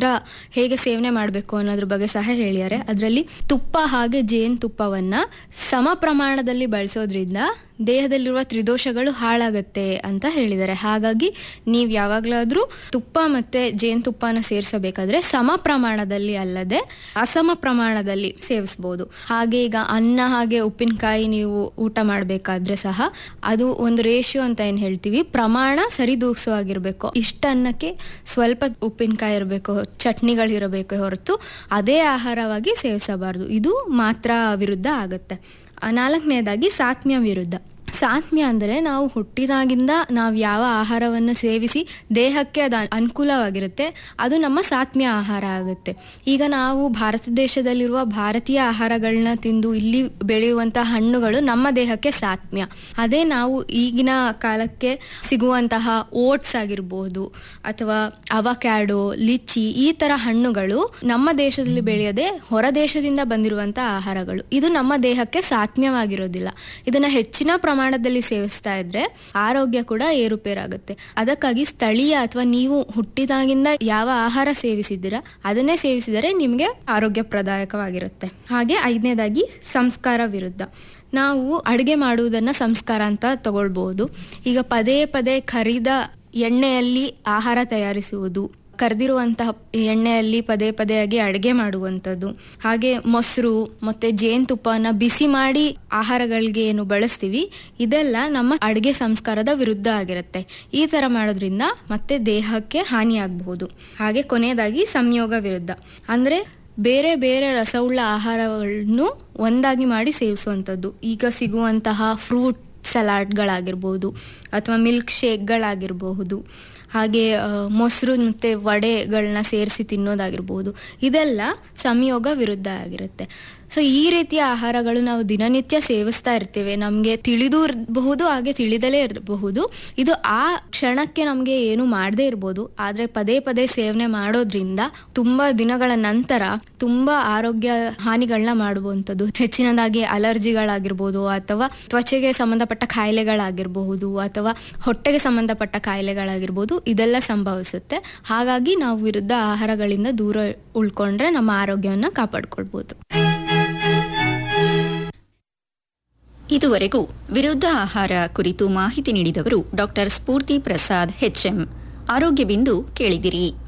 ಮಾತ್ರ ಹೇಗೆ ಸೇವನೆ ಮಾಡಬೇಕು ಅನ್ನೋದ್ರ ಬಗ್ಗೆ ಸಹ ಹೇಳಿದ್ದಾರೆ ಅದರಲ್ಲಿ ತುಪ್ಪ ಹಾಗೆ ಜೇನು ತುಪ್ಪವನ್ನ ಸಮ ಪ್ರಮಾಣದಲ್ಲಿ ಬಳಸೋದ್ರಿಂದ ದೇಹದಲ್ಲಿರುವ ತ್ರಿದೋಷಗಳು ಹಾಳಾಗತ್ತೆ ಅಂತ ಹೇಳಿದ್ದಾರೆ ಹಾಗಾಗಿ ನೀವು ಯಾವಾಗಲಾದ್ರೂ ತುಪ್ಪ ಮತ್ತೆ ಜೇನುತುಪ್ಪನ ಸೇರಿಸಬೇಕಾದ್ರೆ ಸಮ ಪ್ರಮಾಣದಲ್ಲಿ ಅಲ್ಲದೆ ಅಸಮ ಪ್ರಮಾಣದಲ್ಲಿ ಸೇವಿಸ್ಬೋದು ಹಾಗೆ ಈಗ ಅನ್ನ ಹಾಗೆ ಉಪ್ಪಿನಕಾಯಿ ನೀವು ಊಟ ಮಾಡಬೇಕಾದ್ರೆ ಸಹ ಅದು ಒಂದು ರೇಷಿಯೋ ಅಂತ ಏನು ಹೇಳ್ತೀವಿ ಪ್ರಮಾಣ ಸರಿದೂಗಿಸುವಾಗಿರ್ಬೇಕು ಇಷ್ಟ ಅನ್ನಕ್ಕೆ ಸ್ವಲ್ಪ ಉಪ್ಪಿನಕಾಯಿ ಇರಬೇಕು ಚಟ್ನಿಗಳಿರಬೇಕು ಹೊರತು ಅದೇ ಆಹಾರವಾಗಿ ಸೇವಿಸಬಾರ್ದು ಇದು ಮಾತ್ರ ವಿರುದ್ಧ ಆಗುತ್ತೆ ಆ ನಾಲ್ಕನೇದಾಗಿ ಸಾತ್ಮ್ಯ ವಿರುದ್ಧ ಸಾತ್ಮ್ಯ ಅಂದರೆ ನಾವು ಹುಟ್ಟಿದಾಗಿಂದ ನಾವು ಯಾವ ಆಹಾರವನ್ನು ಸೇವಿಸಿ ದೇಹಕ್ಕೆ ಅದು ಅನುಕೂಲವಾಗಿರುತ್ತೆ ಅದು ನಮ್ಮ ಸಾತ್ಮ್ಯ ಆಹಾರ ಆಗುತ್ತೆ ಈಗ ನಾವು ಭಾರತ ದೇಶದಲ್ಲಿರುವ ಭಾರತೀಯ ಆಹಾರಗಳನ್ನ ತಿಂದು ಇಲ್ಲಿ ಬೆಳೆಯುವಂಥ ಹಣ್ಣುಗಳು ನಮ್ಮ ದೇಹಕ್ಕೆ ಸಾತ್ಮ್ಯ ಅದೇ ನಾವು ಈಗಿನ ಕಾಲಕ್ಕೆ ಸಿಗುವಂತಹ ಓಟ್ಸ್ ಆಗಿರ್ಬೋದು ಅಥವಾ ಅವಕ್ಯಾಡೋ ಲಿಚ್ಚಿ ಈ ಥರ ಹಣ್ಣುಗಳು ನಮ್ಮ ದೇಶದಲ್ಲಿ ಬೆಳೆಯದೆ ಹೊರ ದೇಶದಿಂದ ಬಂದಿರುವಂಥ ಆಹಾರಗಳು ಇದು ನಮ್ಮ ದೇಹಕ್ಕೆ ಸಾತ್ಮ್ಯವಾಗಿರೋದಿಲ್ಲ ಇದನ್ನ ಹೆಚ್ಚಿನ ಪ್ರಮಾಣದಲ್ಲಿ ಸೇವಿಸ್ತಾ ಇದ್ರೆ ಆರೋಗ್ಯ ಕೂಡ ಏರುಪೇರಾಗುತ್ತೆ ಅದಕ್ಕಾಗಿ ಸ್ಥಳೀಯ ಅಥವಾ ನೀವು ಹುಟ್ಟಿದಾಗಿಂದ ಯಾವ ಆಹಾರ ಸೇವಿಸಿದ್ದೀರಾ ಅದನ್ನೇ ಸೇವಿಸಿದರೆ ನಿಮಗೆ ಆರೋಗ್ಯಪ್ರದಾಯಕವಾಗಿರುತ್ತೆ ಹಾಗೆ ಐದನೇದಾಗಿ ಸಂಸ್ಕಾರ ವಿರುದ್ಧ ನಾವು ಅಡುಗೆ ಮಾಡುವುದನ್ನ ಸಂಸ್ಕಾರ ಅಂತ ತಗೊಳ್ಬಹುದು ಈಗ ಪದೇ ಪದೇ ಖರೀದ ಎಣ್ಣೆಯಲ್ಲಿ ಆಹಾರ ತಯಾರಿಸುವುದು ಕರೆದಿರುವಂತಹ ಎಣ್ಣೆಯಲ್ಲಿ ಪದೇ ಪದೇಯಾಗಿ ಅಡುಗೆ ಮಾಡುವಂಥದ್ದು ಹಾಗೆ ಮೊಸರು ಮತ್ತೆ ಜೇನುತುಪ್ಪನ ಬಿಸಿ ಮಾಡಿ ಆಹಾರಗಳಿಗೆ ಏನು ಬಳಸ್ತೀವಿ ಇದೆಲ್ಲ ನಮ್ಮ ಅಡುಗೆ ಸಂಸ್ಕಾರದ ವಿರುದ್ಧ ಆಗಿರುತ್ತೆ ಈ ಥರ ಮಾಡೋದ್ರಿಂದ ಮತ್ತೆ ದೇಹಕ್ಕೆ ಹಾನಿಯಾಗಬಹುದು ಹಾಗೆ ಕೊನೆಯದಾಗಿ ಸಂಯೋಗ ವಿರುದ್ಧ ಅಂದರೆ ಬೇರೆ ಬೇರೆ ರಸವುಳ್ಳ ಆಹಾರಗಳನ್ನು ಒಂದಾಗಿ ಮಾಡಿ ಸೇವಿಸುವಂಥದ್ದು ಈಗ ಸಿಗುವಂತಹ ಫ್ರೂಟ್ ಸಲಾಡ್ಗಳಾಗಿರ್ಬೋದು ಅಥವಾ ಮಿಲ್ಕ್ ಶೇಕ್ಗಳಾಗಿರಬಹುದು ಹಾಗೆ ಮೊಸರು ಮತ್ತು ವಡೆಗಳನ್ನ ಸೇರಿಸಿ ತಿನ್ನೋದಾಗಿರ್ಬೋದು ಇದೆಲ್ಲ ಸಂಯೋಗ ವಿರುದ್ಧ ಆಗಿರುತ್ತೆ ಸೊ ಈ ರೀತಿಯ ಆಹಾರಗಳು ನಾವು ದಿನನಿತ್ಯ ಸೇವಿಸ್ತಾ ಇರ್ತೇವೆ ನಮಗೆ ತಿಳಿದು ಇರಬಹುದು ಹಾಗೆ ತಿಳಿದಲೇ ಇರಬಹುದು ಇದು ಆ ಕ್ಷಣಕ್ಕೆ ನಮಗೆ ಏನು ಮಾಡದೇ ಇರ್ಬೋದು ಆದರೆ ಪದೇ ಪದೇ ಸೇವನೆ ಮಾಡೋದ್ರಿಂದ ತುಂಬ ದಿನಗಳ ನಂತರ ತುಂಬ ಆರೋಗ್ಯ ಹಾನಿಗಳನ್ನ ಮಾಡುವಂಥದ್ದು ಹೆಚ್ಚಿನದಾಗಿ ಅಲರ್ಜಿಗಳಾಗಿರ್ಬೋದು ಅಥವಾ ತ್ವಚೆಗೆ ಸಂಬಂಧಪಟ್ಟ ಕಾಯಿಲೆಗಳಾಗಿರಬಹುದು ಅಥವಾ ಹೊಟ್ಟೆಗೆ ಸಂಬಂಧಪಟ್ಟ ಕಾಯಿಲೆಗಳಾಗಿರ್ಬೋದು ಇದೆಲ್ಲ ಸಂಭವಿಸುತ್ತೆ ಹಾಗಾಗಿ ನಾವು ವಿರುದ್ಧ ಆಹಾರಗಳಿಂದ ದೂರ ಉಳ್ಕೊಂಡ್ರೆ ನಮ್ಮ ಆರೋಗ್ಯವನ್ನು ಕಾಪಾಡ್ಕೊಳ್ಬೋದು ಇದುವರೆಗೂ ವಿರುದ್ಧ ಆಹಾರ ಕುರಿತು ಮಾಹಿತಿ ನೀಡಿದವರು ಡಾಕ್ಟರ್ ಸ್ಫೂರ್ತಿ ಪ್ರಸಾದ್ ಎಚ್ಎಂ ಆರೋಗ್ಯ ಬಿಂದು ಕೇಳಿದಿರಿ